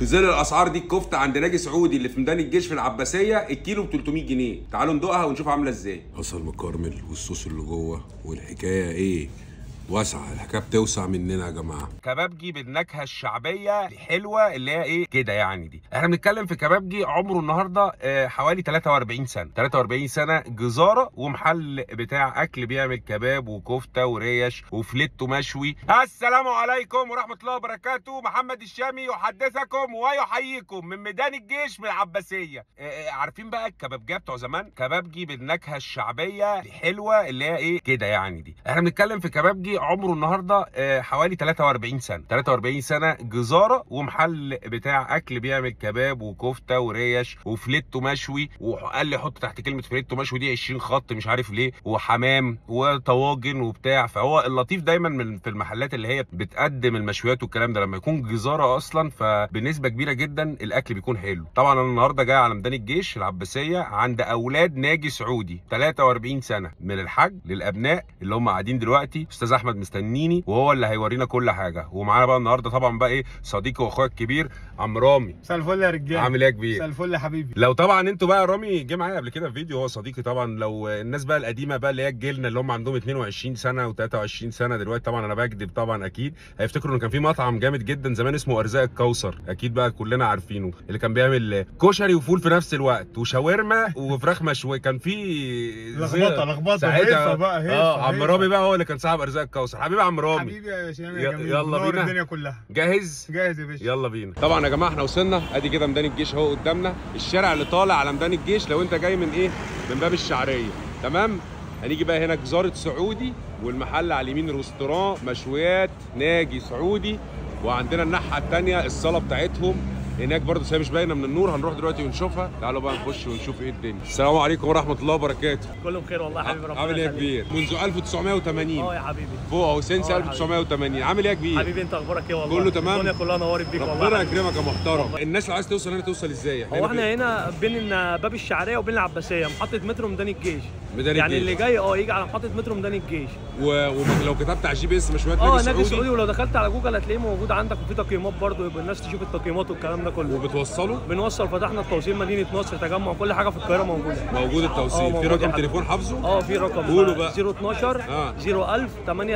في ظل الاسعار دي الكفته عند ناجي سعودي اللي في ميدان الجيش في العباسيه الكيلو ب 300 جنيه تعالوا ندوقها ونشوف عامله ازاي بصل مكرمل والصوص اللي جوه والحكايه ايه واسعه الحكايه بتوسع مننا يا جماعه كبابجي بالنكهه الشعبيه الحلوه اللي هي ايه كده يعني دي احنا بنتكلم في كبابجي عمره النهارده آه، حوالي 43 سنه 43 سنه جزاره ومحل بتاع اكل بيعمل كباب وكفته وريش وفليتو مشوي السلام عليكم ورحمه الله وبركاته محمد الشامي يحدثكم ويحييكم من ميدان الجيش من العباسيه آه، آه، عارفين بقى الكبابجيه بتوع زمان كبابجي بالنكهه الشعبيه الحلوه اللي هي ايه كده يعني دي احنا بنتكلم في كبابجي عمره النهارده آه، حوالي 43 سنه 43 سنه جزاره ومحل بتاع اكل بيعمل كباب وكفته وريش وفليتو مشوي وقال لي حط تحت كلمه فليتو مشوي دي 20 خط مش عارف ليه وحمام وطواجن وبتاع فهو اللطيف دايما من في المحلات اللي هي بتقدم المشويات والكلام ده لما يكون جزاره اصلا فبنسبه كبيره جدا الاكل بيكون حلو طبعا انا النهارده جاي على ميدان الجيش العباسيه عند اولاد ناجي سعودي 43 سنه من الحج للابناء اللي هم قاعدين دلوقتي استاذ احمد مستنيني وهو اللي هيورينا كل حاجه ومعانا بقى النهارده طبعا بقى ايه صديقي واخويا الكبير عم رامي مساء الفل يا رجاله عامل ايه يا كبير مساء الفل يا حبيبي لو طبعا انتوا بقى رامي جه معايا قبل كده في فيديو هو صديقي طبعا لو الناس بقى القديمه بقى اللي هي جيلنا اللي هم عندهم 22 سنه و23 سنه دلوقتي طبعا انا بكذب طبعا اكيد هيفتكروا ان كان في مطعم جامد جدا زمان اسمه ارزاق الكوثر اكيد بقى كلنا عارفينه اللي كان بيعمل كشري وفول في نفس الوقت وشاورما وفراخ مشويه كان في لخبطه لخبطه ساعتها هيصه بقى هيصه اه عم هيصة. رامي بقى هو اللي كان صاحب ارزاق الكوثر حبيبي يا عم رامي حبيبي يا شيماء ي- يا جميل يلا منور بينا. الدنيا كلها جاهز جاهز يا باشا يلا بينا طبعا يا جماعه احنا وصلنا ادي كده ميدان الجيش اهو قدامنا الشارع اللي طالع على ميدان الجيش لو انت جاي من ايه من باب الشعريه تمام هنيجي بقى هنا جزاره سعودي والمحل على اليمين ريستوران مشويات ناجي سعودي وعندنا الناحيه الثانيه الصاله بتاعتهم هناك برضه بس هي مش باينه من النور هنروح دلوقتي ونشوفها تعالوا بقى نخش ونشوف ايه الدنيا السلام عليكم ورحمه الله وبركاته كله بخير والله يا حبيبي ربنا عامل ايه يا يخليك. كبير منذ 1980 اه يا حبيبي فوق اهو سنس اه يا حبيبي. 1980 عامل ايه يا كبير حبيبي انت اخبارك ايه والله كله تمام؟ الدنيا كلها نورت بيك والله ربنا يا حبيبي. يكرمك يا محترم الناس اللي عايز توصل هنا توصل ازاي هو احنا هنا بين باب الشعريه وبين العباسيه محطه مترو ميدان الجيش ميدان يعني الجيش. اللي جاي اه يجي على محطه مترو ميدان الجيش و- ولو كتبت على الجي بي اس مشويات اه نادي نادي سعودي سعودي ولو دخلت على جوجل هتلاقيه موجود عندك وفي تقييمات برضه يبقى الناس تشوف التقييمات والكلام ده كله وبتوصله بنوصل فتحنا التوصيل مدينه نصر تجمع كل حاجه في القاهره موجوده موجود اه، التوصيل في موجود رقم يا حبيبي. تليفون حافظه اه في رقم قولوا بقى. 012 اه. 01000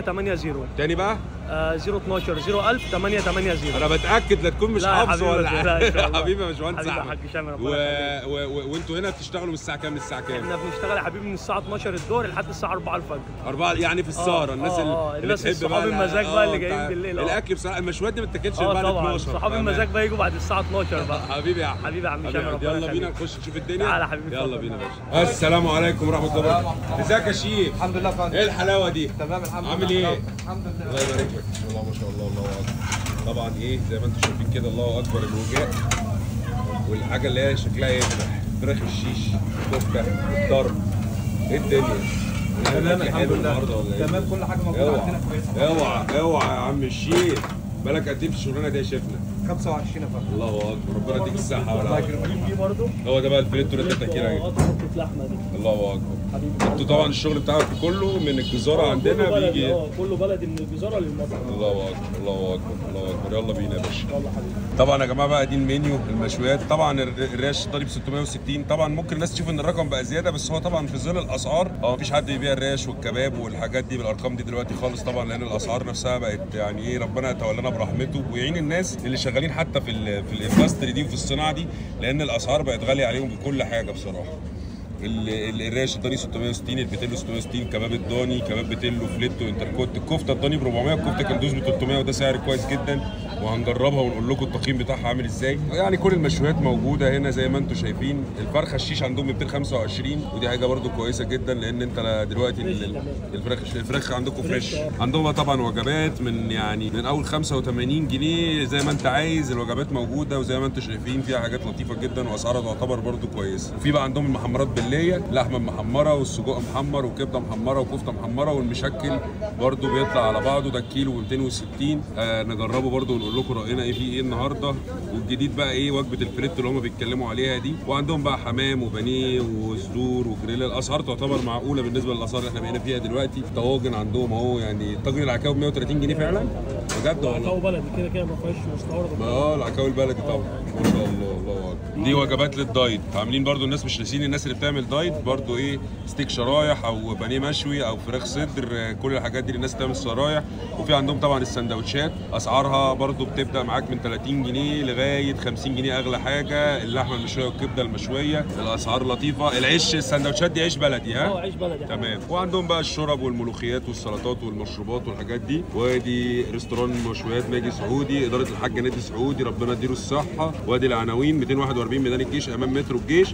880 تاني بقى آه، 012 01000 880 انا بتاكد لا تكون مش لا يا حافظه حبيبي، ولا لا، إن شاء الله. حبيبي يا باشمهندس حبيبي يا احمد حاج شامل، و... ربنا يخليك. و... و... وانتوا هنا بتشتغلوا من الساعه كام للساعه كام؟ احنا بنشتغل يا حبيبي من الساعه 12 الظهر لحد الساعه 4 الفجر أربعة يعني في السهرة اه، الناس اه، اللي اه، اللي الناس بتحب الصحاب بقى المزاج اه، بقى اللي جايين بتاع- بالليل، اه. الأكل بصراحة المشويات دي ما بتتاكلش غير اه بعد طبعا 12 صحاب بأمانة. المزاج بقى يجوا بعد الساعه 12 بقى حبيبي يا احمد حبيبي يا عم حبيبي هشام، يا أحمد. ربنا يلا بينا يخليك. نخش نشوف الدنيا تعالى يا حبيبي، يلا اتفضل. بينا يا باشا السلام عليكم ورحمه الله وبركاته ازيك يا شيخ الحمد لله فندم ايه الحلاوه دي تمام الحمد لله عامل ايه الحمد لله الله يبارك لك ما شاء الله ما شاء الله الله اكبر طبعا ايه زي ما انتم شايفين كده الله اكبر الوجاء والحاجه اللي هي شكلها يفرح فراخ الشيش كفته الطرب ايه الدنيا تمام الأكل الحمد حلو لله النهارده ولا ايه؟ تمام كل حاجه موجوده اوعى عندنا كويسه اوعى اوعى يا عم الشيخ بالك قد ايه في الشغلانه دي يا شيخنا 25 يا فندم الله اكبر ربنا يديك الصحه الله والعافيه يكرمك دي برضه هو ده بقى الفليتو اللي انت بتحكي عليه قطعه لحمه دي الله اكبر حبيبي انتوا طبعا الشغل بتاعكم كله من الجزاره عندنا كله بلدي، بيجي اه كله بلدي من الجزاره للمطعم الله اكبر الله اكبر الله اكبر يلا بينا يا باشا يلا حبيبي طبعا يا جماعه بقى دي المنيو المشويات طبعا الر- الريش طالب 660 طبعا ممكن الناس تشوف ان الرقم بقى زياده بس هو طبعا في ظل الاسعار هو مفيش حد يبيع الريش والكباب والحاجات دي بالارقام دي دلوقتي خالص طبعا لان الاسعار نفسها بقت يعني ايه ربنا يتولانا برحمته ويعين الناس اللي شغالين حتى في ال في الاندستري دي وفي الصناعه دي لان الاسعار بقت غاليه عليهم بكل حاجه بصراحه ال- ال- الريش الضاني 660 البيتيلو 660 كباب الضاني كباب بيتيلو فليتو انتركوت الكفته الضاني ب 400 الكفته كندوز ب 300 وده سعر كويس جدا وهنجربها ونقول لكم التقييم بتاعها عامل ازاي يعني كل المشويات موجوده هنا زي ما انتم شايفين الفرخه الشيش عندهم 225 ودي حاجه برده كويسه جدا لان انت دلوقتي ال- ال- الفراخ الفراخ عندكم فريش عندهم بقى طبعا وجبات من يعني من اول 85 جنيه زي ما انت عايز الوجبات موجوده وزي ما انتم شايفين فيها حاجات لطيفه جدا واسعارها تعتبر برده كويسه وفي بقى عندهم المحمرات بالليه لحمه محمره والسجق محمر وكبده محمره وكفته محمره والمشكل برده بيطلع على بعضه ده الكيلو ب 260 آه نجربه برده ونقول هنقول لكم راينا ايه في ايه النهارده والجديد بقى ايه وجبه الفريت اللي هم بيتكلموا عليها دي وعندهم بقى حمام وبانيه وصدور وجريل الاسعار تعتبر معقوله بالنسبه للاسعار اللي احنا بقينا فيها دلوقتي الطواجن عندهم اهو يعني طاجن العكاوي ب 130 جنيه فعلا بجد والله عكاوي بلدي كده كده ما فيهاش مستورد ما اه العكاوي البلدي طبعا ما شاء الله الله اكبر دي وجبات للدايت عاملين برضو الناس مش ناسيين الناس اللي بتعمل دايت برضو ايه ستيك شرايح او بانيه مشوي او فراخ صدر آه، كل الحاجات دي للناس بتعمل شرايح وفي عندهم طبعا السندوتشات اسعارها برضو بتبدا معاك من 30 جنيه لغايه 50 جنيه اغلى حاجه اللحمه المشويه والكبده المشويه الاسعار لطيفه العيش السندوتشات دي عيش بلدي ها اه عيش بلدي تمام وعندهم بقى الشرب والملوخيات والسلطات والمشروبات والحاجات دي وادي ريستوران مشويات ماجي سعودي اداره الحاج نادي سعودي ربنا يديله الصحه وادي العناوين 241 ميدان الجيش امام مترو الجيش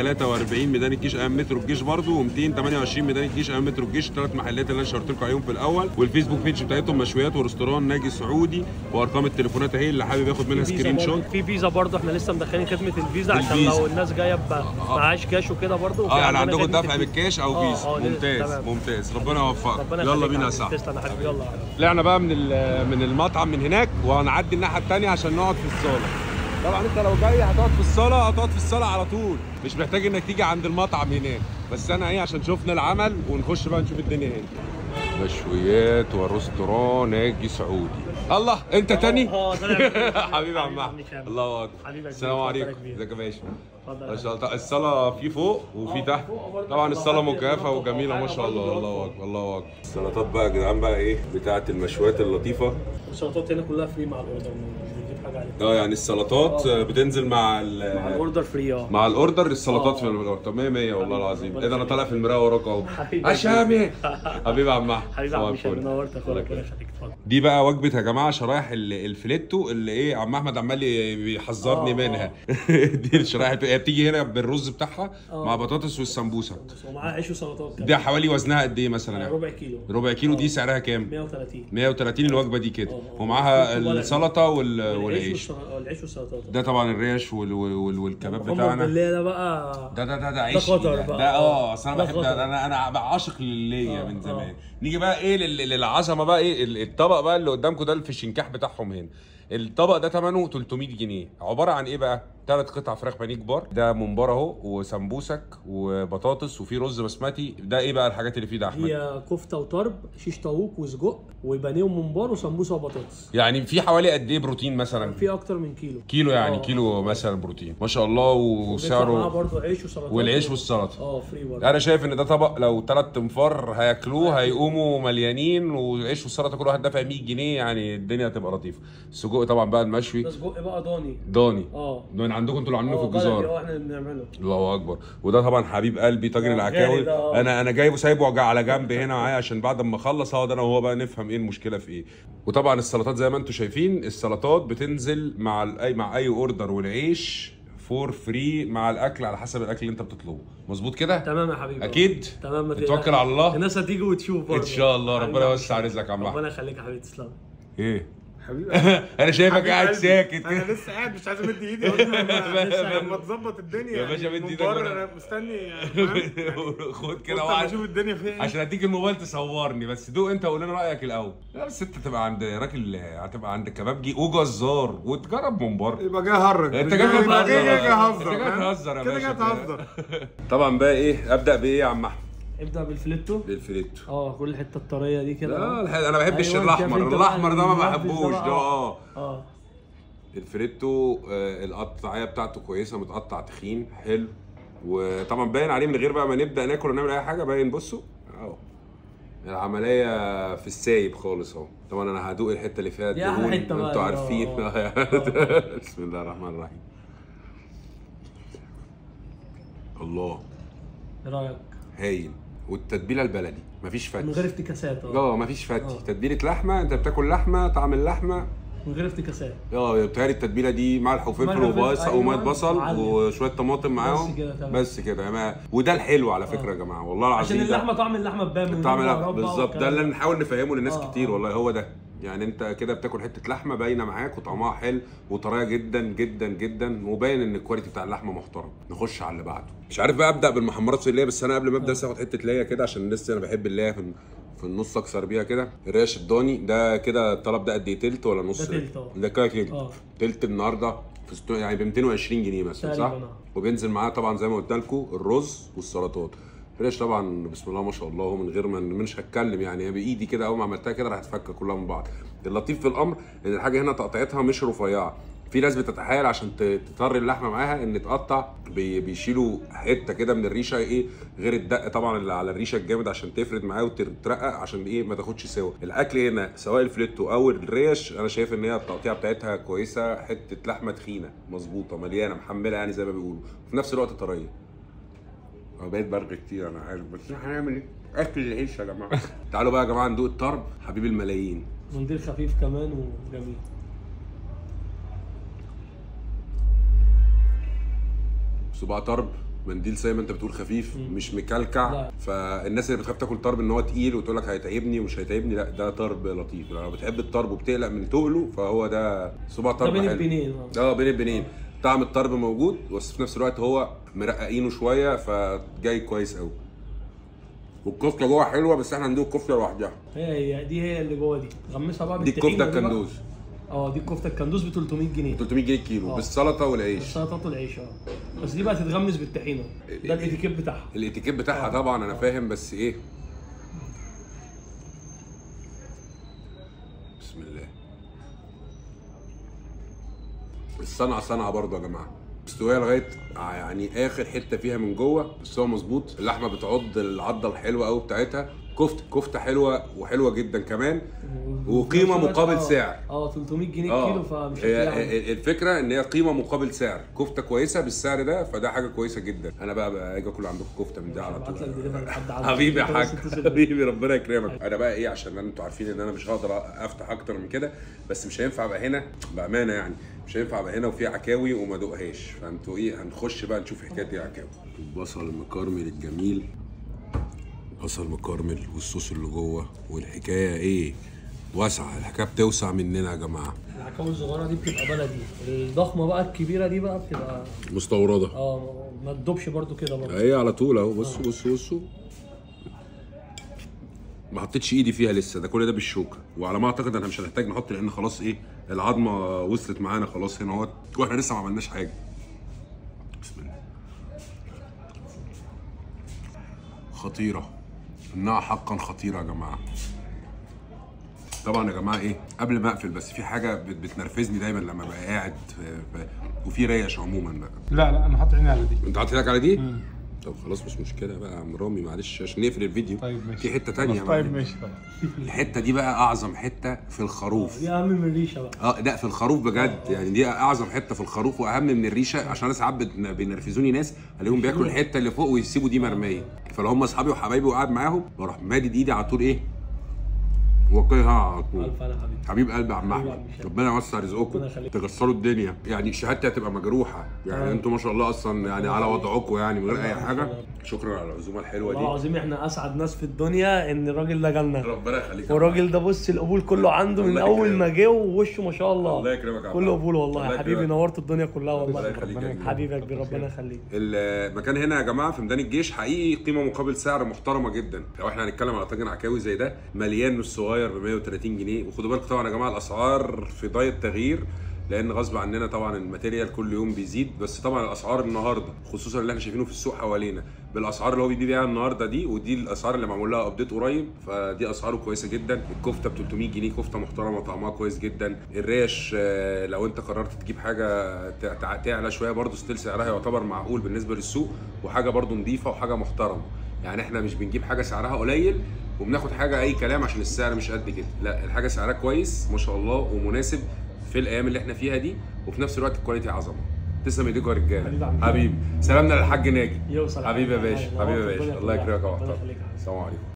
243 ميدان الجيش امام مترو الجيش برضه و228 ميدان الجيش امام مترو الجيش ثلاث محلات اللي انا شرحت لكم عليهم في الاول والفيسبوك بيج بتاعتهم مشويات وريستوران ناجي سعودي وارقام التليفونات اهي اللي حابب ياخد منها فيزا سكرين برضه- شوت في فيزا برضه احنا لسه مدخلين خدمه الفيزا عشان الفيزا. لو الناس جايه ب- معهاش كاش وكده برضه وفي اه يعني عندنا عندكم خدمة دفع الفيزا. بالكاش او اه، فيزا اه، ممتاز تمام. ممتاز ربنا يوفقك ربنا يلا يخليك بينا يا حبيبي. صاحبي تسلم يا حبيبي يلا يا حبيبي. طلعنا بقى من ال- من المطعم من هناك وهنعدي الناحيه الثانيه عشان نقعد في الصاله طبعا انت لو جاي هتقعد في الصاله هتقعد في الصاله على طول مش محتاج انك تيجي عند المطعم هناك بس انا ايه عشان شفنا العمل ونخش بقى نشوف الدنيا هنا مشويات ورستوران ناجي سعودي الله انت تاني اه طلع حبيبي يا عم عم أحمد. هشام. الله اكبر حبيبي يا السلام كبير. عليكم اتفضل يا كبير. ازيك يا باشا اتفضل يا ما شاء الله الصلاة في فوق وفي اه، تحت فوق برضه طبعا لو الصلاة حد مكافأة يطلب وجميلة ما حاجة شاء الله برضه الله بيوفر. أكبر الله أكبر السلطات بقى يا جدعان بقى إيه بتاعة المشويات اللطيفة السلطات هنا كلها فري مع الاوردر مش بنجيب حاجه عليك اه يعني السلطات اه. بتنزل مع مع ال الاوردر فري اه مع الاوردر السلطات اه. في الاوردر طب 100 100 والله حبيبي، العظيم ربنا ايه ده انا يخليك. طالع في المرايه وراك اهو حبيبي. يا شامي حبيبي يا عم أحمد. حبيبي يا صباح عم هشام الفل. نورت اخوك الله ربنا يخليك. يخليك اتفضل دي بقى وجبه يا جماعه شرايح ال- الفليتو اللي ايه عم احمد عمال ي- بيحذرني اه، منها دي الشرايح هي بتيجي هنا بالرز بتاعها اه. مع بطاطس والسمبوسه ومعاه عيش وسلطات كمان دي حوالي وزنها قد ايه مثلا يعني ربع كيلو ربع كيلو دي اه. سعرها كام 130 130 الوجبه دي كده اه، اه. ومعاها ولا- السلطه وال- والعيش والعيش والسل- العيش والسلطات ده طبعا الريش وال- وال- والكباب محمد بتاعنا بالله ده بقى ده ده ده ده عيش خطر ده, بقى. ده اه اصل انا ده بحب خطر. ده انا انا بقى عاشق للية اه، من اه. زمان نيجي بقى ايه لل- للعظمه بقى ايه ال- الطبق بقى اللي قدامكم ده الفشنكاح بتاعهم هنا الطبق ده ثمنه 300 جنيه عباره عن ايه بقى ثلاث قطع فراخ بانيه كبار ده ممبار اهو وسمبوسك وبطاطس وفي رز بسمتي ده ايه بقى الحاجات اللي فيه ده يا احمد هي كفته وطرب شيش طاووق وسجق وبانيه وممبار وسمبوسه وبطاطس يعني في حوالي قد ايه بروتين مثلا في اكتر من كيلو كيلو يعني اه. كيلو مثلا بروتين ما شاء الله وبيطلع معاه وسعره برضه عيش وسلطات والعيش والسلطه اه فري برضه انا شايف ان ده طبق لو ثلاث تنفار هياكلوه هيقوموا مليانين وعيش والسلطه كل واحد دافع 100 جنيه يعني الدنيا هتبقى لطيفه السجق طبعا بقى المشوي ده سجق بقى ضاني ضاني اه ضاني عندكم انتوا اللي عاملينه في اه بلدي الجزار اه احنا اللي بنعمله الله اكبر وده طبعا حبيب قلبي طاجن اه، العكاوي غالي ده، اه. انا انا جايبه سايبه وجع على جنب هنا معايا عشان بعد ما اخلص اقعد انا وهو بقى نفهم ايه المشكله في ايه وطبعا السلطات زي ما انتم شايفين السلطات بتنزل مع ال- اي مع اي اوردر والعيش فور فري مع الاكل على حسب الاكل اللي انت بتطلبه مظبوط كده تمام يا حبيبي اكيد تمام ما نتوكل تقلقش. على الله الناس هتيجي وتشوف برضه ان شاء الله حبيبي ربنا يا يوسع عم. رزقك يا عم احمد ربنا يخليك يا حبيبي تسلم ايه حبيبي انا شايفك حبيب قاعد قلبي. ساكت انا لسه قاعد مش عايز امد ايدي قلت لما لما تظبط الدنيا يا باشا مد من ايدك بره وأنا- انا مستني يعني فاهم؟ خد قلت كده اما وقعد اشوف الدنيا فيها ايه عشان اديك الموبايل تصورني بس دوق انت وقول لنا رايك الاول لا بس انت تبقى عند راجل هتبقى عند كبابجي وجزار وتجرب من بره يبقى جاي اهرج انت جاي يبقى تهزر جاي جاي انت اهزر جاي فاهم؟ تهزر يا كده باشا جاي تهزر طبعا بقى ايه ابدا بايه يا عم احمد ابدا بالفليتو بالفريتو اه كل الحته الطريه دي كده لا الحقيقة انا ما بحبش أيوة، الاحمر شايف انت بقى الاحمر ده ما الملبس ده بحبوش بقى. ده اه اه الفريتو آه، القطعيه بتاعته كويسه متقطع تخين حلو وطبعا باين عليه من غير بقى ما نبدا ناكل ونعمل اي حاجه باين بصوا اهو العمليه في السايب خالص اهو طبعا انا هدوق الحته اللي فيها دي أحلى الدهون حتة بقى انتوا دي، عارفين اه. بسم الله الرحمن الرحيم الله ايه رايك هايل والتتبيله البلدي مفيش من غير فتي افتكاسات اه اه مفيش فتي اه. تتبيله لحمه انت بتاكل لحمه طعم اللحمه من غير افتكاسات اه بتهيألي التتبيله دي ملح وفلفل ملح وفلفل، وبصل أيوة. وميه بصل معلم. وشويه طماطم معاهم كده، تمام. بس كده ما- وده الحلو على فكره يا جماعه والله العظيم عشان ده اللحمه طعم اللحمه بان من طعم غير لا بهارات بقى بالظبط ده والكلام اللي نحاول نفهمه للناس اه، كتير اه. والله هو ده يعني انت كده بتاكل حته لحمه باينه معاك وطعمها حلو وطريه جدا جدا جدا وباين ان الكواليتي بتاع اللحمه محترم نخش على اللي بعده مش عارف بقى ابدا بالمحمرات في الليه بس انا قبل ما ابدا بس اخد حته ليا كده عشان لسه انا بحب الليه في في النص اكسر بيها كده الريش الضاني ده كده الطلب ده قد ايه تلت ولا نص ده تلت، اه. ده كده تلت اه. تلت النهارده في ستو... يعني ب 220 جنيه مثلا صح تقريبا، اه. وبينزل معاه طبعا زي ما قلت لكم الرز والسلطات فريش طبعا بسم الله ما شاء الله هو من غير ما مش هتكلم يعني هي بايدي كده اول ما عملتها كده راح تفك كلها من بعض اللطيف في الامر ان الحاجه هنا تقطيعتها مش رفيعه في ناس بتتحايل عشان ت- تطري اللحمه معاها ان تقطع بي- بيشيلوا حته كده من الريشه ايه غير الدق طبعا اللي على الريشه الجامد عشان تفرد معاه وترقق عشان ايه ما تاخدش سوا الاكل هنا سواء الفليتو او الريش انا شايف ان هي التقطيعه بتاعتها كويسه حته لحمه تخينه مظبوطه مليانه محمله يعني زي ما بيقولوا في نفس الوقت طريه انا بقيت برغي كتير انا عارف بس احنا هنعمل ايه؟ اكل العيش يا جماعه تعالوا بقى يا جماعه ندوق الطرب حبيب الملايين منديل خفيف كمان وجميل صباع طرب منديل زي ما انت بتقول خفيف مش مكلكع لا. فالناس اللي بتخاف تاكل طرب ان هو تقيل وتقول لك هيتعبني ومش هيتعبني لا ده طرب لطيف لو بتحب الطرب وبتقلق من تقله فهو ده صباع ده طرب بين حلو. البنين اه اه بين البنين طعم الطرب موجود بس في نفس الوقت هو مرققينه شويه فجاي كويس قوي والكفته جوه حلوه بس احنا هندوق الكفته لوحدها هي هي دي هي اللي جوه دي غمسها بقى دي بالطحينة الكفته بقى. الكندوز اه دي الكفته الكندوز ب 300 جنيه 300 جنيه كيلو اه. بالسلطه والعيش السلطات والعيش اه بس دي بقى تتغمس بالطحينه ده الاتيكيت بتاعها الاتيكيت بتاعها طبعا انا فاهم بس ايه بسم الله الصنعه صنعه برضه يا جماعه مستويه لغايه ع- يعني اخر حته فيها من جوه بس هو مظبوط اللحمه بتعض العضه الحلوه قوي بتاعتها كفته كفته حلوه وحلوه جدا كمان وقيمه وفي نفس الوقت مقابل اه- سعر اه 300 جنيه اه كيلو فمش هي هتلاقي عنده. هي- الفكره ان هي قيمه مقابل سعر كفته كويسه بالسعر ده فده حاجه كويسه جدا انا بقى بقى اجي اكل عندكم كفته من ده على هبعت طول لك دليفري لحد عندك. حبيبي يا انت حاج بس اتصل بيا. حبيبي ربنا يكرمك انا بقى ايه عشان انتوا عارفين ان انا مش هقدر افتح اكتر من كده بس مش هينفع ابقى هنا بامانه يعني مش هينفع ابقى هنا وفي عكاوي وما ادوقهاش فانتوا ايه هنخش بقى نشوف حكايه ايه عكاوي البصل المكرمل الجميل بصل مكرمل والصوص اللي جوه والحكايه ايه واسعه الحكايه بتوسع مننا يا جماعه العكاوي الصغيره دي بتبقى بلدي الضخمه بقى الكبيره دي بقى بتبقى مستورده اه ما تدوبش برضو كده برضو اهي على طول اهو بصوا بصوا بصوا ما حطيتش ايدي فيها لسه ده كل ده بالشوكه وعلى ما اعتقد انا مش هنحتاج نحط لان خلاص ايه العظمه وصلت معانا خلاص هنا اهوت واحنا لسه ما عملناش حاجه بسم الله خطيره انها حقا خطيره يا جماعه طبعا يا جماعه ايه قبل ما اقفل بس في حاجه بت- بتنرفزني دايما لما ببقى قاعد في في وفي ريش عموما بقى لا لا انا حاطط عيني على دي انت حاطط ايدك على دي؟ طب خلاص مش مشكله بقى يا عم رامي معلش عشان نقفل الفيديو طيب ماشي في حته تانية يا خلاص، طيب معلم. ماشي طيب الحته دي بقى اعظم حته في الخروف دي اهم من الريشه بقى اه لا في الخروف بجد يعني دي اعظم حته في الخروف واهم من الريشه عشان انا ساعات بت- بينرفزوني ناس الاقيهم بياكلوا الحته اللي فوق ويسيبوا دي مرميه فلو هم اصحابي وحبايبي وقاعد معاهم بروح مادد ايدي على طول ايه واكلها على طول الف انا حبيبي حبيب قلبي يا عم حبيبي احمد يا عم هشام. ربنا يوسع رزقكم ربنا يخليك. تكسروا الدنيا يعني شهادتي هتبقى مجروحه يعني آه. انتوا ما شاء الله اصلا يعني على يخليك. وضعكم يعني من غير اي ربنا حاجه يخليك. شكرا على العزومه الحلوه والله دي العظيم احنا اسعد ناس في الدنيا ان الراجل ده جالنا ربنا يخليك يا والراجل ده بص القبول كله عنده من الله اول يكرمك. ما جه ووشه ما شاء الله الله يكرمك يا عم. كله قبول والله الله يا حبيبي يكرمك. نورت الدنيا كلها الله والله يخليك يا كبير. حبيبي يا كبير ربنا يخليك المكان هنا يا جماعه في ميدان الجيش حقيقي قيمه مقابل سعر محترمه جدا لو احنا هنتكلم على طاجن عكاوي زي ده مليان مش صغير ب 130 جنيه وخدوا بالكم طبعا يا جماعه الاسعار في ضي تغيير لان غصب عننا طبعا الماتيريال كل يوم بيزيد بس طبعا الاسعار النهارده خصوصا اللي احنا شايفينه في السوق حوالينا بالاسعار اللي هو بيبيع بيها النهارده دي ودي الاسعار اللي معمول لها ابديت قريب فدي اسعاره كويسه جدا الكفته ب 300 جنيه كفته محترمه طعمها كويس جدا الريش آه، لو انت قررت تجيب حاجه تع- تع- تعلى شويه برضو ستيل سعرها يعتبر معقول بالنسبه للسوق وحاجه برضو نظيفه وحاجه محترمه يعني احنا مش بنجيب حاجه سعرها قليل وبناخد حاجه اي كلام عشان السعر مش قد كده لا الحاجه سعرها كويس ما شاء الله ومناسب في الايام اللي احنا فيها دي وفي نفس الوقت الكواليتي عظمه تسلم ايديكم يا حبيبي يا رجاله عم. حبيبي سلامنا للحاج ناجي يوصل حبيبي يا باشا نورت حبيبي يا الدنيا باشا الله كلها. يكرمك يا ربنا محترم يخليك يا حبيبي. السلام عليكم